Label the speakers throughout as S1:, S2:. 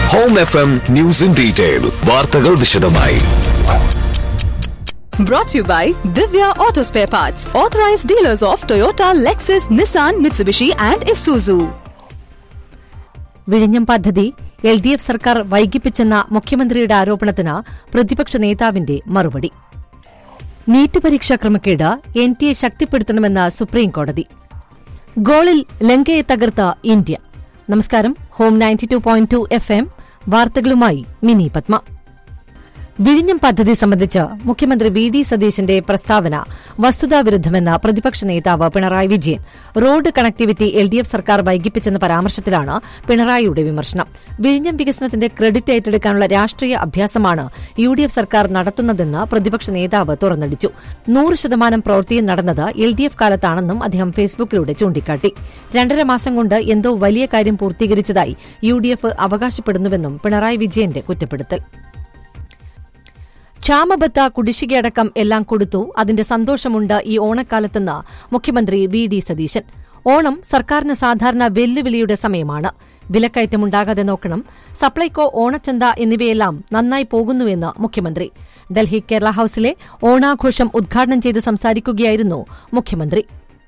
S1: Home F M news in detail വാർത്തകൾ വിശദമായി
S2: Brought to you by Divya Auto Spare Parts, authorized dealers of Toyota, Lexus, Nissan, Mitsubishi, and Isuzu.
S3: വിഴിഞ്ഞം പദ്ധതി L D F സർക്കാർ വൈകിപ്പിച്ചെന്ന മുഖ്യമന്ത്രിയുടെ ആരോപണത്തിന് പ്രതിപക്ഷ നേതാവിന്റെ മറുപടി നീറ്റ് പരീക്ഷാ ക്രമക്കേട് എൻ ടി എ ശക്തിപ്പെടുത്തണമെന്ന് സുപ്രീംകോടതി ഗോളിൽ ലങ്കയെ തകർത്ത ഇന്ത്യ നമസ്കാരം home ninety two point two F M വാർത്തകളുമായി മിനി പത്മ വിഴിഞ്ഞം പദ്ധതി സംബന്ധിച്ച് മുഖ്യമന്ത്രി വി ഡി സതീശന്റെ പ്രസ്താവന വസ്തുതാവിരുദ്ധമെന്ന് പ്രതിപക്ഷ നേതാവ് Pinarayi Vijayan road connectivity L D F സർക്കാർ വൈകിപ്പിച്ചെന്ന പരാമർശത്തിലാണ് പിണറായിയുടെ വിമർശനം വിഴിഞ്ഞം വികസനത്തിന്റെ ക്രെഡിറ്റ് ഏറ്റെടുക്കാനുള്ള രാഷ്ട്രീയ അഭ്യാസമാണ് യു ഡി എഫ് സർക്കാർ നടത്തുന്നതെന്ന് പ്രതിപക്ഷ നേതാവ് തുറന്നടിച്ചു നൂറ് ശതമാനം പ്രവൃത്തിയും നടന്നത് എൽ ഡി എഫ് കാലത്താണെന്നും അദ്ദേഹം ഫേസ്ബുക്കിലൂടെ ചൂണ്ടിക്കാട്ടി രണ്ടര മാസം കൊണ്ട് എന്തോ വലിയ കാര്യം പൂർത്തീകരിച്ചതായി യു ഡി എഫ് അവകാശപ്പെടുന്നുവെന്നും പിണറായി വിജയന്റെ കുറ്റപ്പെടുത്തൽ ക്ഷാമബത്ത കുടിശ്ശികയടക്കം എല്ലാം കൊടുത്തു അതിന്റെ സന്തോഷമുണ്ട് ഈ ഓണക്കാലത്തെന്ന് മുഖ്യമന്ത്രി വി ഡി സതീശൻ ഓണം സർക്കാരിന് സാധാരണ വെല്ലുവിളിയുടെ സമയമാണ് വിലക്കയറ്റമുണ്ടാകാതെ നോക്കണം സപ്ലൈകോ ഓണച്ചന്ത എന്നിവയെല്ലാം നന്നായി പോകുന്നുവെന്ന് മുഖ്യമന്ത്രി ഡൽഹി കേരള ഹൌസിലെ ഓണാഘോഷം ഉദ്ഘാടനം ചെയ്ത് സംസാരിക്കുകയായിരുന്നു മുഖ്യമന്ത്രി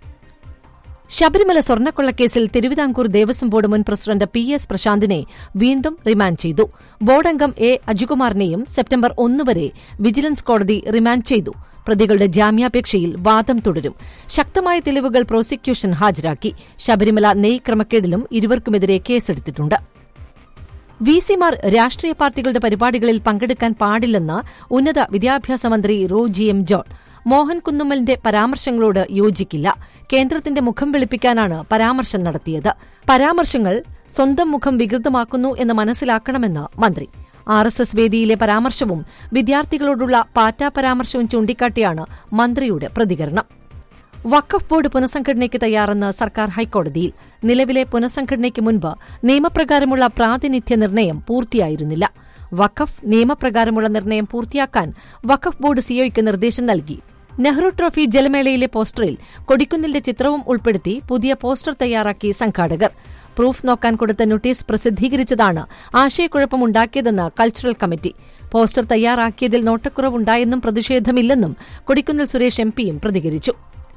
S3: ശബരിമല സ്വർണ്ണക്കൊള്ളക്കേസിൽ തിരുവിതാംകൂർ ദേവസ്വം ബോർഡ് മുൻ പ്രസിഡന്റ് പി എസ് പ്രശാന്തിനെ വീണ്ടും റിമാൻഡ് ചെയ്തു ബോർഡംഗം എ അജികുമാറിനെയും സെപ്റ്റംബർ ഒന്ന് വരെ വിജിലൻസ് കോടതി റിമാൻഡ് ചെയ്തു പ്രതികളുടെ ജാമ്യാപേക്ഷയിൽ വാദം തുടരും ശക്തമായ തെളിവുകൾ പ്രോസിക്യൂഷൻ ഹാജരാക്കി ശബരിമല നെയ് ക്രമക്കേടിലും ഇരുവർക്കുമെതിരെ കേസെടുത്തിട്ടുണ്ട് വിസിമാർ രാഷ്ട്രീയ പാർട്ടികളുടെ പരിപാടികളിൽ പങ്കെടുക്കാൻ പാടില്ലെന്ന് ഉന്നത വിദ്യാഭ്യാസ മന്ത്രി റോജി എം ജോൺ മോഹൻ കുന്നുമ്മലിന്റെ പരാമർശങ്ങളോട് യോജിക്കില്ല കേന്ദ്രത്തിന്റെ മുഖം വെളുപ്പിക്കാനാണ് പരാമർശം നടത്തിയത് പരാമർശങ്ങൾ സ്വന്തം മുഖം വികൃതമാക്കുന്നു എന്ന് മനസ്സിലാക്കണമെന്ന് മന്ത്രി ആർ എസ് എസ് വേദിയിലെ പരാമർശവും വിദ്യാർത്ഥികളോടുള്ള പാറ്റാ പരാമർശവും ചൂണ്ടിക്കാട്ടിയാണ് മന്ത്രിയുടെ പ്രതികരണം വഖഫ് ബോർഡ് പുനഃസംഘടനയ്ക്ക് തയ്യാറെന്ന് സർക്കാർ ഹൈക്കോടതിയിൽ നിലവിലെ പുനഃസംഘടനയ്ക്ക് മുൻപ് നിയമപ്രകാരമുള്ള പ്രാതിനിധ്യ നിർണയം പൂർത്തിയായിരുന്നില്ല വഖഫ് നിയമപ്രകാരമുള്ള നിർണയം പൂർത്തിയാക്കാൻ വഖഫ് ബോർഡ് സിഒയ്ക്ക് നിർദ്ദേശം നൽകി നെഹ്റു ട്രോഫി ജലമേളയിലെ പോസ്റ്ററിൽ കൊടിക്കുന്നിലിന്റെ ചിത്രവും ഉൾപ്പെടുത്തി പുതിയ പോസ്റ്റർ തയ്യാറാക്കി സംഘാടകർ പ്രൂഫ് നോക്കാൻ കൊടുത്ത നോട്ടീസ് പ്രസിദ്ധീകരിച്ചതാണ് ആശയക്കുഴപ്പമുണ്ടാക്കിയതെന്ന് കൾച്ചറൽ കമ്മിറ്റി പോസ്റ്റർ തയ്യാറാക്കിയതിൽ നോട്ടക്കുറവുണ്ടായെന്നും പ്രതിഷേധമില്ലെന്നും കൊടിക്കുന്നിൽ സുരേഷ് എം പിയും പ്രതികരിച്ചു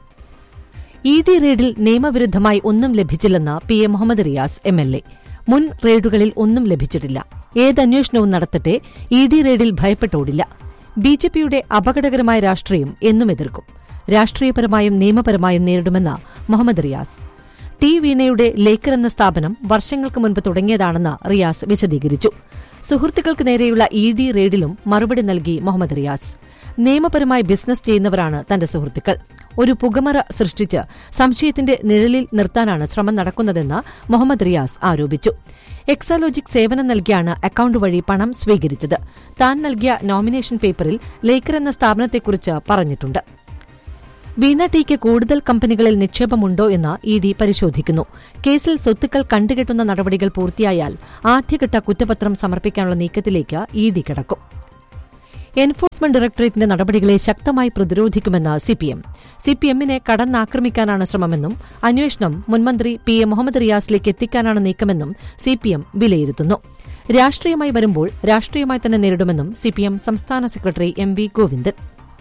S3: ഇ ഡി റെയ്ഡിൽ നിയമവിരുദ്ധമായി ഒന്നും ലഭിച്ചില്ലെന്ന് P A Muhammad Riyas M L A മുൻ റെയ്ഡുകളിൽ ഒന്നും ലഭിച്ചിട്ടില്ല ഏത് അന്വേഷണവും നടത്തട്ടെ ഇ ഡി റെയ്ഡിൽ ഭയപ്പെട്ടോടില്ല ബി ജെ പിയുടെ അപകടകരമായ രാഷ്ട്രീയം എന്നും എതിർക്കും രാഷ്ട്രീയപരമായും നിയമപരമായും നേരിടുമെന്ന് മുഹമ്മദ് റിയാസ് ടി വീണയുടെ ലേക്കർ എന്ന സ്ഥാപനം വർഷങ്ങൾക്ക് മുൻപ് തുടങ്ങിയതാണെന്ന് റിയാസ് വിശദീകരിച്ചു സുഹൃത്തുക്കൾക്ക് നേരെയുള്ള ഇ ഡി റെയ്ഡിലും മറുപടി നൽകി മുഹമ്മദ് റിയാസ് നിയമപരമായി ബിസിനസ് ചെയ്യുന്നവരാണ് തന്റെ സുഹൃത്തുക്കൾ ഒരു പുകമറ സൃഷ്ടിച്ച് സംശയത്തിന്റെ നിഴലിൽ നിർത്താനാണ് ശ്രമം നടക്കുന്നതെന്ന് മുഹമ്മദ് റിയാസ് ആരോപിച്ചു എക്സാലോജിക് സേവനം നൽകിയാണ് അക്കൌണ്ട് വഴി പണം സ്വീകരിച്ചത് താൻ നൽകിയ നോമിനേഷൻ പേപ്പറിൽ ലേക്കർ എന്ന സ്ഥാപനത്തെക്കുറിച്ച് പറഞ്ഞിട്ടുണ്ട് വീണ ടിക്ക് കൂടുതൽ കമ്പനികളിൽ നിക്ഷേപമുണ്ടോ എന്ന് ഇ ഡി പരിശോധിക്കുന്നു കേസിൽ സ്വത്തുക്കൾ കണ്ടുകെട്ടുന്ന നടപടികൾ പൂർത്തിയായാൽ ആദ്യഘട്ട കുറ്റപത്രം സമർപ്പിക്കാനുള്ള നീക്കത്തിലേക്ക് ഇ ഡി കിടക്കും എൻഫോഴ്സ്മെന്റ് ഡയറക്ടറേറ്റിന്റെ നടപടികളെ ശക്തമായി പ്രതിരോധിക്കുമെന്ന് സിപിഎം സിപിഎമ്മിനെ കടന്നാക്രമിക്കാനാണ് ശ്രമമെന്നും അന്വേഷണം മുൻമന്ത്രി പി എ മുഹമ്മദ് റിയാസിലേക്ക് എത്തിക്കാനാണ് നീക്കമെന്നും സിപിഎം വിലയിരുത്തുന്നു രാഷ്ട്രീയമായി വരുമ്പോൾ രാഷ്ട്രീയമായി തന്നെ നേരിടുമെന്നും സിപിഎം സംസ്ഥാന സെക്രട്ടറി എം വി ഗോവിന്ദൻ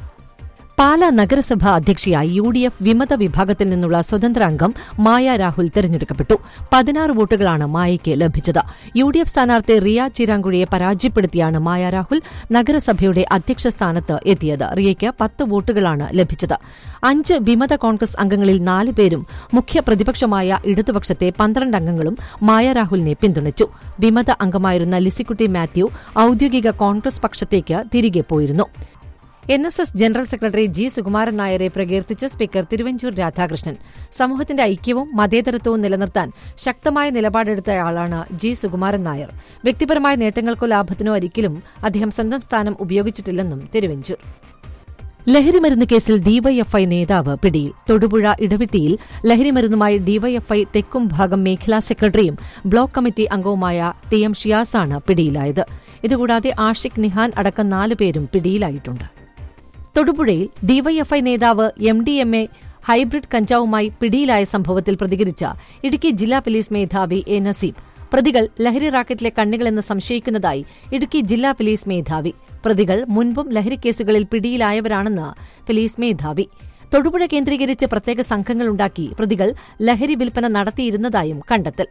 S3: പാലാ നഗരസഭ അധ്യക്ഷയായി യു ഡി എഫ് വിമത വിഭാഗത്തിൽ നിന്നുള്ള സ്വതന്ത്ര അംഗം മായ രാഹുൽ തെരഞ്ഞെടുക്കപ്പെട്ടു പതിനാറ് വോട്ടുകളാണ് മായയ്ക്ക് ലഭിച്ചത് യു ഡി എഫ് സ്ഥാനാർത്ഥി റിയ ചിരാങ്കുഴിയെ പരാജയപ്പെടുത്തിയാണ് മായ രാഹുൽ നഗരസഭയുടെ അധ്യക്ഷ സ്ഥാനത്ത് എത്തിയത് റിയയ്ക്ക് പത്ത് വോട്ടുകളാണ് ലഭിച്ചത് അഞ്ച് വിമത കോൺഗ്രസ് അംഗങ്ങളിൽ നാല് പേരും മുഖ്യ പ്രതിപക്ഷമായ ഇടതുപക്ഷത്തെ പന്ത്രണ്ട് അംഗങ്ങളും മായ രാഹുലിനെ പിന്തുണച്ചു വിമത അംഗമായിരുന്ന ലിസിക്കുട്ടി മാത്യു ഔദ്യോഗിക കോൺഗ്രസ് പക്ഷത്തേക്ക് തിരികെ പോയിരുന്നു N S S general secretary G Sukumaran നായരെ പ്രകീർത്തിച്ച് സ്പീക്കർ തിരുവഞ്ചൂർ രാധാകൃഷ്ണൻ സമൂഹത്തിന്റെ ഐക്യവും മതേതരത്വവും നിലനിർത്താൻ ശക്തമായ നിലപാടെടുത്തയാളാണ് ജി സുകുമാരൻ നായർ വ്യക്തിപരമായ നേട്ടങ്ങൾക്കോ ലാഭത്തിനോ ഒരിക്കലും അദ്ദേഹം സ്വന്തം സ്ഥാനം ഉപയോഗിച്ചിട്ടില്ലെന്നും തിരുവഞ്ചൂർ ലഹരിമരുന്ന് കേസിൽ ഡിവൈഎഫ്ഐ നേതാവ് പിടിയിൽ തൊടുപുഴ ഇടവിട്ടിയിൽ ലഹരിമരുന്നുമായി ഡിവൈഎഫ്ഐ തെക്കും ഭാഗം മേഖലാ സെക്രട്ടറിയും ബ്ലോക്ക് കമ്മിറ്റി അംഗവുമായ ടി എം ഷിയാസാണ് പിടിയിലായത് ഇതുകൂടാതെ ആഷിഖ് നിഹാൻ അടക്കം നാലുപേരും പിടിയിലായിട്ടുണ്ട് തൊടുപുഴയിൽ ഡിവൈഎഫ്ഐ നേതാവ് M D M A hybrid കഞ്ചാവുമായി പിടിയിലായ സംഭവത്തിൽ പ്രതികരിച്ച ഇടുക്കി ജില്ലാ പോലീസ് മേധാവി എ നസീബ് പ്രതികൾ ലഹരി റാക്കറ്റിലെ കണ്ണികളെന്ന് സംശയിക്കുന്നതായി ഇടുക്കി ജില്ലാ പോലീസ് മേധാവി പ്രതികൾ മുൻപും ലഹരി കേസുകളിൽ പിടിയിലായവരാണെന്ന് പോലീസ് മേധാവി തൊടുപുഴ കേന്ദ്രീകരിച്ച് പ്രത്യേക സംഘങ്ങളുണ്ടാക്കി പ്രതികൾ ലഹരി വിൽപ്പന നടത്തിയിരുന്നതായും കണ്ടെത്തൽ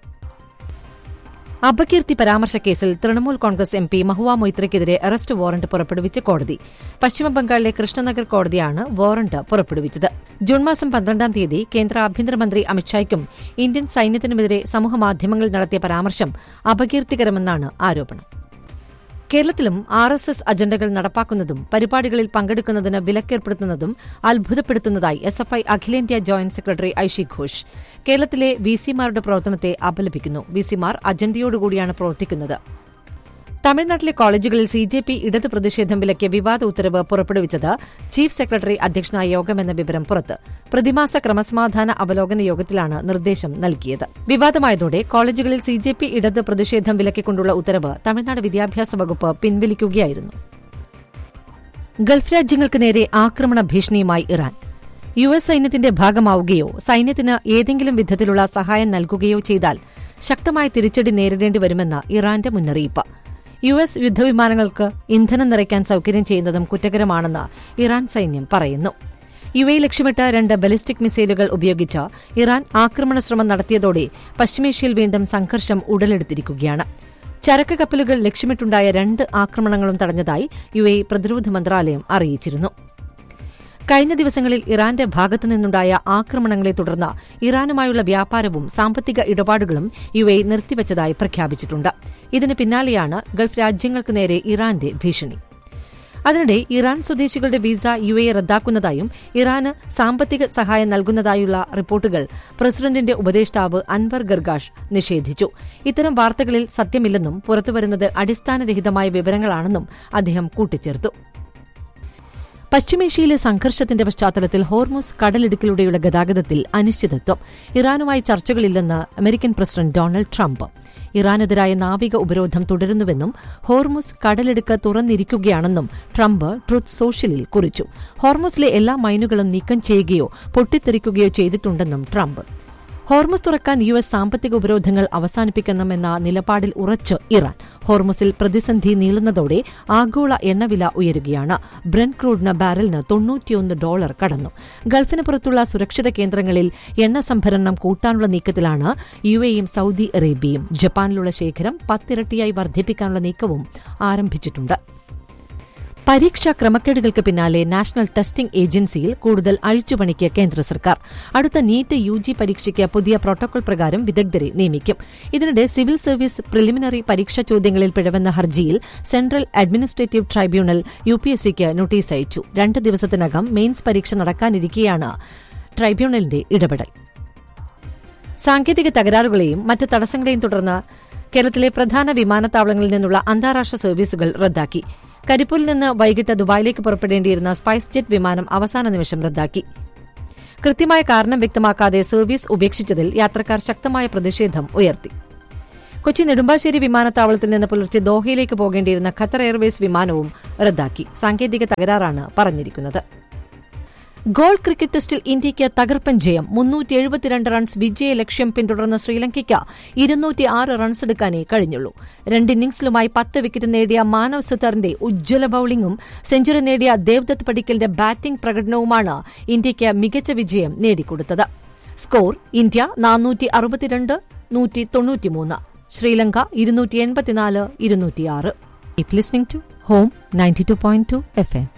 S3: അപകീർത്തി പരാമർശ കേസിൽ തൃണമൂൽ കോൺഗ്രസ് എം പി മഹുവ മൊയ്ത്രയ്ക്കെതിരെ അറസ്റ്റ് വാറന്റ് പുറപ്പെടുവിച്ച് കോടതി പശ്ചിമബംഗാളിലെ കൃഷ്ണനഗർ കോടതിയാണ് വാറന്റ് പുറപ്പെടുവിച്ചത് ജൂൺ മാസം പന്ത്രണ്ടാം തീയതി കേന്ദ്ര ആഭ്യന്തരമന്ത്രി അമിത്ഷായ്ക്കും ഇന്ത്യൻ സൈന്യത്തിനുമെതിരെ സമൂഹമാധ്യമങ്ങളിൽ നടത്തിയ പരാമർശം അപകീർത്തികരമെന്നാണ് ആരോപണം കേരളത്തിലും ആർ എസ് എസ് അജണ്ടകൾ നടപ്പാക്കുന്നതും പരിപാടികളിൽ പങ്കെടുക്കുന്നതിന് വിലക്കേർപ്പെടുത്തുന്നതും അത്ഭുതപ്പെടുത്തുന്നതായി എസ് എഫ് ഐ അഖിലേന്ത്യാ ജോയിന്റ് സെക്രട്ടറി ഐഷി ഘോഷ് കേരളത്തിലെ വിസിമാരുടെ പ്രവർത്തനത്തെ അപലപിക്കുന്നു വിസിമാർ അജണ്ടയോടുകൂടിയാണ് പ്രവർത്തിക്കുന്നത് തമിഴ്നാട്ടിലെ കോളേജുകളിൽ സി ജെ പി ഇടത് പ്രതിഷേധം വിലക്കിയ വിവാദ ഉത്തരവ് പുറപ്പെടുവിച്ചത് ചീഫ് സെക്രട്ടറി അധ്യക്ഷനായ യോഗമെന്ന വിവരം പുറത്ത് പ്രതിമാസ ക്രമസമാധാന അവലോകന യോഗത്തിലാണ് നിർദ്ദേശം നൽകിയത് വിവാദമായതോടെ കോളേജുകളിൽ സി ജെ പി ഇടത് പ്രതിഷേധം വിലക്കിക്കൊണ്ടുള്ള ഉത്തരവ് തമിഴ്നാട് വിദ്യാഭ്യാസ വകുപ്പ് പിൻവലിക്കുകയായിരുന്നു ഗൾഫ് രാജ്യങ്ങൾക്ക് നേരെ ആക്രമണ ഭീഷണിയുമായി ഇറാൻ യു എസ് സൈന്യത്തിന്റെ ഭാഗമാവുകയോ സൈന്യത്തിന് ഏതെങ്കിലും വിധത്തിലുള്ള സഹായം നൽകുകയോ ചെയ്താൽ ശക്തമായ തിരിച്ചടി നേരിടേണ്ടി വരുമെന്ന് ഇറാന്റെ മുന്നറിയിപ്പ് യു എസ് യുദ്ധവിമാനങ്ങൾക്ക് ഇന്ധനം നിറയ്ക്കാൻ സൌകര്യം ചെയ്യുന്നതും കുറ്റകരമാണെന്ന് ഇറാൻ സൈന്യം പറയുന്നു യു എ ലക്ഷ്യമിട്ട് രണ്ട് ബലിസ്റ്റിക് മിസൈലുകൾ ഉപയോഗിച്ച് ഇറാൻ ആക്രമണ ശ്രമം നടത്തിയതോടെ പശ്ചിമേഷ്യയിൽ വീണ്ടും സംഘർഷം ഉടലെടുത്തിരിക്കുകയാണ് ചരക്ക് കപ്പലുകൾ ലക്ഷ്യമിട്ടുണ്ടായ രണ്ട് ആക്രമണങ്ങളും തടഞ്ഞതായി യു എ പ്രതിരോധ മന്ത്രാലയം അറിയിച്ചിരുന്നു കഴിഞ്ഞ ദിവസങ്ങളിൽ ഇറാന്റെ ഭാഗത്തു നിന്നുണ്ടായ ആക്രമണങ്ങളെ തുടർന്ന് ഇറാനുമായുള്ള വ്യാപാരവും സാമ്പത്തിക ഇടപാടുകളും യു എ നിർത്തിവച്ചതായി പ്രഖ്യാപിച്ചിട്ടുണ്ട് ഇതിന് പിന്നാലെയാണ് ഗൾഫ് രാജ്യങ്ങൾക്ക് നേരെ ഇറാന്റെ ഭീഷണി അതിനിടെ ഇറാൻ സ്വദേശികളുടെ വിസ യു എ റദ്ദാക്കുന്നതായും ഇറാന് സാമ്പത്തിക സഹായം നൽകുന്നതായുള്ള റിപ്പോർട്ടുകൾ പ്രസിഡന്റിന്റെ ഉപദേഷ്ടാവ് അൻവർ ഗർഗാഷ് നിഷേധിച്ചു ഇത്തരം വാർത്തകളിൽ സത്യമില്ലെന്നും പുറത്തുവരുന്നത് അടിസ്ഥാനരഹിതമായ വിവരങ്ങളാണെന്നും അദ്ദേഹം കൂട്ടിച്ചേർത്തു പശ്ചിമേഷ്യയിലെ സംഘർഷത്തിന്റെ പശ്ചാത്തലത്തിൽ ഹോർമുസ് കടലിടുക്കിലൂടെയുള്ള ഗതാഗതത്തിൽ അനിശ്ചിതത്വം ഇറാനുമായി ചർച്ചകളില്ലെന്ന് അമേരിക്കൻ പ്രസിഡന്റ് ഡൊണാൾഡ് ട്രംപ് ഇറാനെതിരായ നാവിക ഉപരോധം തുടരുന്നുവെന്നും ഹോർമുസ് കടലിടുക്ക് തുറന്നിരിക്കുകയാണെന്നും ട്രംപ് ട്രുത്ത് സോഷ്യലിൽ കുറിച്ചു ഹോർമുസിലെ എല്ലാ മൈനുകളും നീക്കം ചെയ്യുകയോ പൊട്ടിത്തെറിക്കുകയോ ചെയ്തിട്ടുണ്ടെന്നും ട്രംപ് ഹോർമുസ് തുറക്കാൻ യു എസ് സാമ്പത്തിക ഉപരോധങ്ങൾ അവസാനിപ്പിക്കണമെന്ന നിലപാടിൽ ഉറച്ച് ഇറാൻ ഹോർമുസിൽ പ്രതിസന്ധി നീളുന്നതോടെ ആഗോള എണ്ണവില ഉയരുകയാണ് ബ്രന്റ് ക്രൂഡിന് ബാരലിന് തൊണ്ണൂറ്റിയൊന്ന് ഡോളർ കടന്നു ഗൾഫിന് പുറത്തുള്ള സുരക്ഷിത കേന്ദ്രങ്ങളിൽ എണ്ണ സംഭരണം കൂട്ടാനുള്ള നീക്കത്തിലാണ് യു എയും സൌദി അറേബ്യയും ജപ്പാനിലുള്ള ശേഖരം പത്തിരട്ടിയായി വർദ്ധിപ്പിക്കാനുള്ള നീക്കവും ആരംഭിച്ചിട്ടുണ്ട് പരീക്ഷാ ക്രമക്കേടുകൾക്ക് പിന്നാലെ നാഷണൽ ടെസ്റ്റിംഗ് ഏജൻസിയിൽ കൂടുതൽ അഴിച്ചുപണിക്ക് കേന്ദ്ര സർക്കാർ അടുത്ത നീറ്റ് യു ജി പരീക്ഷയ്ക്ക് പുതിയ പ്രോട്ടോകോൾ പ്രകാരം വിദഗ്ധരെ നിയമിക്കും ഇതിനിടെ സിവിൽ സർവീസ് പ്രിലിമിനറി പരീക്ഷാ ചോദ്യങ്ങളിൽ പിഴവെന്ന ഹർജിയിൽ central administrative tribunal U P S സിക്ക് നോട്ടീസ് അയച്ചു രണ്ട് ദിവസത്തിനകം മെയിൻസ് പരീക്ഷ നടക്കാനിരിക്കെയാണ് ട്രൈബ്യൂണലിന്റെ ഇടപെടൽ സാങ്കേതിക തകരാറുകളെയും മറ്റ് തടസ്സങ്ങളെയും തുടർന്ന് കേരളത്തിലെ പ്രധാന വിമാനത്താവളങ്ങളിൽ നിന്നുള്ള അന്താരാഷ്ട്ര സർവീസുകൾ റദ്ദാക്കി കരിപ്പൂരിൽ നിന്ന് വൈകിട്ട് ദുബായിലേക്ക് പുറപ്പെടേണ്ടിയിരുന്ന സ്പൈസ് ജെറ്റ് വിമാനം അവസാന നിമിഷം റദ്ദാക്കി കൃത്യമായ കാരണം വ്യക്തമാക്കാതെ സർവീസ് ഉപേക്ഷിച്ചതിൽ യാത്രക്കാർ ശക്തമായ പ്രതിഷേധം ഉയർത്തി കൊച്ചി നെടുമ്പാശ്ശേരി വിമാനത്താവളത്തിൽ നിന്ന് പുലർച്ചെ ദോഹയിലേക്ക് പോകേണ്ടിയിരുന്ന ഖത്തർ എയർവേസ് വിമാനവും റദ്ദാക്കി സാങ്കേതിക തകരാറാണ് പറഞ്ഞിരിക്കുന്നത് ഗോൾ ക്രിക്കറ്റ് ടെസ്റ്റിൽ ഇന്ത്യയ്ക്ക് തകർപ്പൻ ജയം മുന്നൂറ്റി എഴുപത്തിരണ്ട് റൺസ് വിജയ ലക്ഷ്യം പിന്തുടർന്ന ശ്രീലങ്കയ്ക്ക് ഇരുന്നൂറ്റി ആറ് റൺസ് എടുക്കാനേ കഴിഞ്ഞുള്ളൂ രണ്ട് ഇന്നിംഗ്സിലുമായി പത്ത് വിക്കറ്റ് നേടിയ മാനവ് സുതറിന്റെ ഉജ്ജ്വല ബൌളിംഗും സെഞ്ചുറി നേടിയ ദേവ്ദത്ത് പടിക്കലിന്റെ ബാറ്റിംഗ് പ്രകടനവുമാണ് ഇന്ത്യയ്ക്ക് മികച്ച വിജയം നേടിക്കൊടുത്തത് സ്കോർ ഇന്ത്യ നാനൂറ്റി അറുപത്തിരണ്ട് നൂറ്റി തൊണ്ണൂറ്റിമൂന്ന് ശ്രീലങ്ക ഇരുന്നൂറ്റി എൺപത്തിനാല് ഇരുന്നൂറ്റിയാറ് if listening to home ninety two point two F M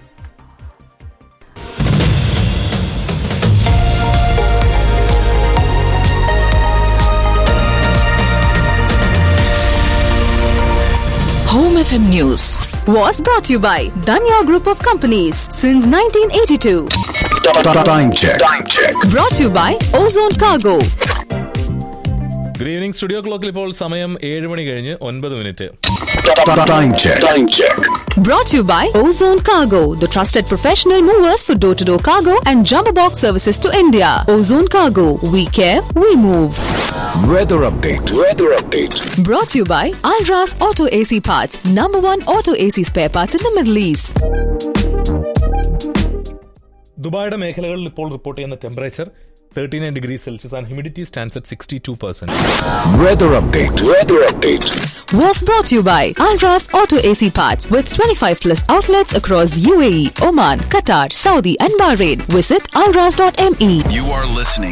S2: Home FM News was brought to you by Danya Group of Companies since 1982.
S1: Time check. Time check.
S2: Brought to you by Ozone Cargo.
S4: Good evening studio ക്ലോക്കിൽ ഇപ്പോൾ സമയം ഏഴ് മണി കഴിഞ്ഞ് ഒൻപത് minute
S1: Time check. Time check.
S2: Brought to you by Ozone Cargo, the trusted professional movers for door to door cargo and jumbo box services to India. Ozone Cargo, we care, we move.
S1: Weather update. Weather update.
S2: Brought to you by Alras Auto AC Parts, number one auto AC spare parts in the Middle East.
S4: ദുബായിയുടെ മേഖലകളിൽ ഇപ്പോൾ report ചെയ്യുന്ന temperature thirty nine degree Celsius and humidity stands at sixty two percent
S1: Weather update. Weather update.
S2: Was brought to you by Alras Auto AC Parts with 25 plus outlets across UAE, Oman, Qatar, Saudi, and Bahrain. Visit alras.me.
S5: You are listening